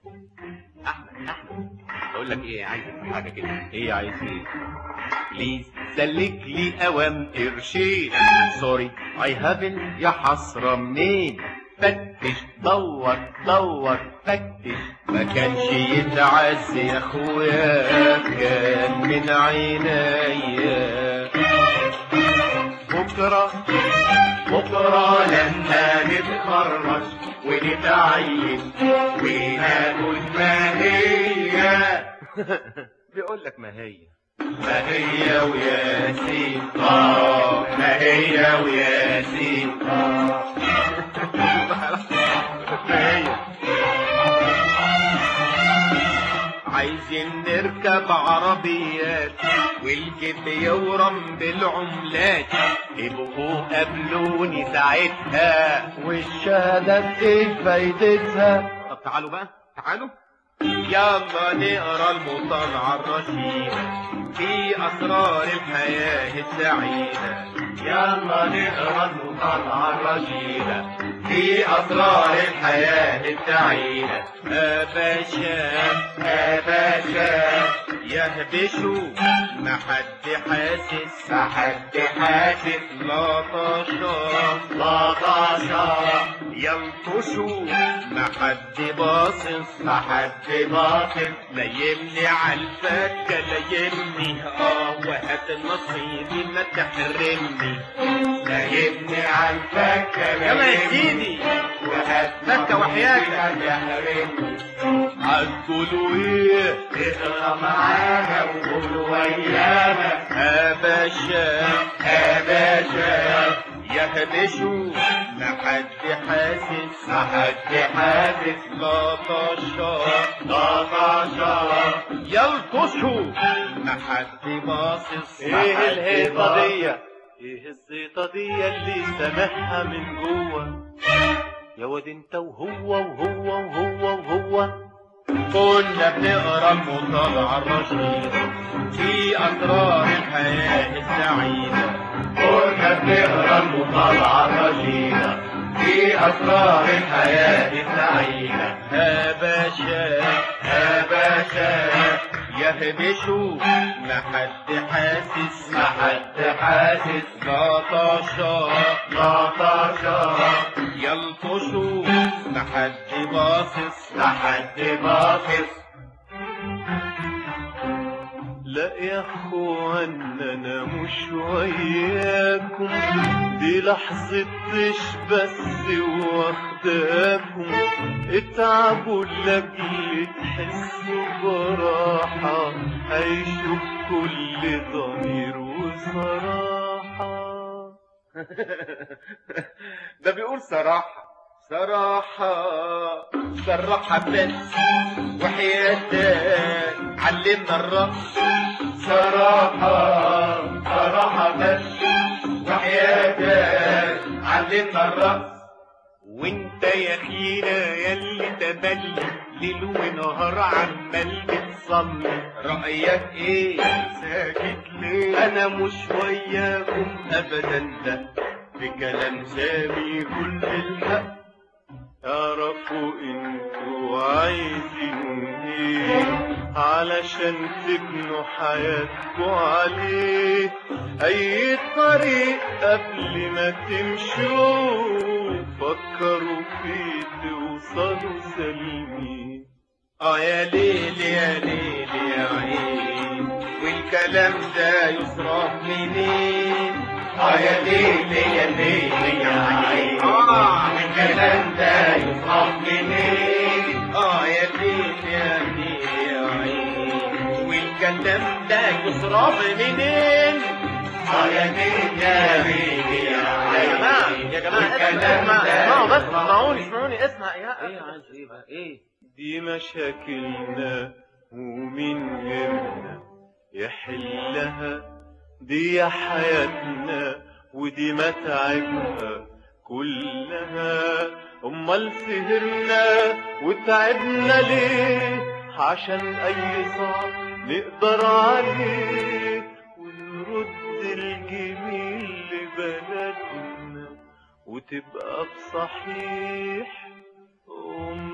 احمد احمد بقول لك ايه عايز حاجه كده ايه عايز ايه بليز سلك لي اوام قرشين سوري اي هافن يا حسرة منين فتش دور دور فتش ما كانش يتعز يا اخويا كان من عينيا بكرة بكرة لما نتخرج ونتعين وناكل ما هي بيقول لك ما هي ما هي وياسين اه ما هي وياسين اه ما هي عايزين نركب عربيات والجيب يورم بالعملات ابقوا قابلوني ساعتها والشهادة ايه فايدتها طب تعالوا بقى تعالوا يلا نقرا المطالعة الرشيدة في أسرار الحياة السعيدة يلا نقرا المطالعة الرشيدة في أسرار الحياة السعيدة يا باشا يا باشا يهبشوا ما حد حاسس ما حد حاسس لا طشا لا طاشا يلطشوا ما حد باصص ما حد باطل ليمني عالفكة ليمني اه وهات نصيبي ما تحرمني لا يبني عن فكة يلا يا سيدي وهات فكة وحياتك. يحرمني هتقولوا ايه اقرا معانا وقول ويانا يا باشا يا باشا يهبشوا ما حد حاسس ما حد حاسس لا طشا لا طاشا يلطشوا ما حد باصص إيه الهيصة دي؟ ايه الزيطة دي اللي سامعها من جوه يا واد انت وهو وهو وهو وهو كنا بنقرا المطالعة الرشيدة في أسرار الحياة السعيدة كنا بنقرا المطالعة الرشيدة في أسرار الحياة السعيدة يا باشا يا باشا يهبشوا ما حد حاسس ما حد حاسس لا طشا لا طاشا يلطشوا ما حد باصص ما حد باصص لا يا اخوان انا مش وياكم دي لحظة طش بس واخداكم اتعبوا لاجل تحسوا براحة عيشوا بكل ضمير وصراحة ده بيقول صراحة صراحة صراحة بس وحياتك علمنا الرقص صراحة صراحة بس وحياتك علمنا الرقص وانت يا خينا ياللي تبلي ليل ونهار عمال بتصلي رأيك ايه ساكت ليه انا مش وياكم ابدا ده في كلام سامي كل الحق اعرفوا انتوا عايزين ايه علشان تبنوا حياتكوا عليه اي طريق قبل ما تمشوا فكروا فيه توصلوا سالمين اه يا ليل يا ليل يا عين والكلام ده يصرف منين اه يا ليل يا ليل يا عين آه. الكلام ده يصرف منين اه يا ليل يا ليل يا عين والكلام ده يصرف منين اه يا ليل يا ليل يا يا جماعة يا جماعة والكلام اسمعوا ده اسمعوا بس يصرف اسمعوني منين. اسمعوني اسمع يا ايه عايز ايه بقى ايه دي مشاكلنا ومين غيرنا يحلها دي حياتنا ودي متاعبها كلها امال سهرنا وتعبنا ليه عشان اي صعب نقدر عليه ونرد الجميل لبلدنا وتبقى بصحيح أم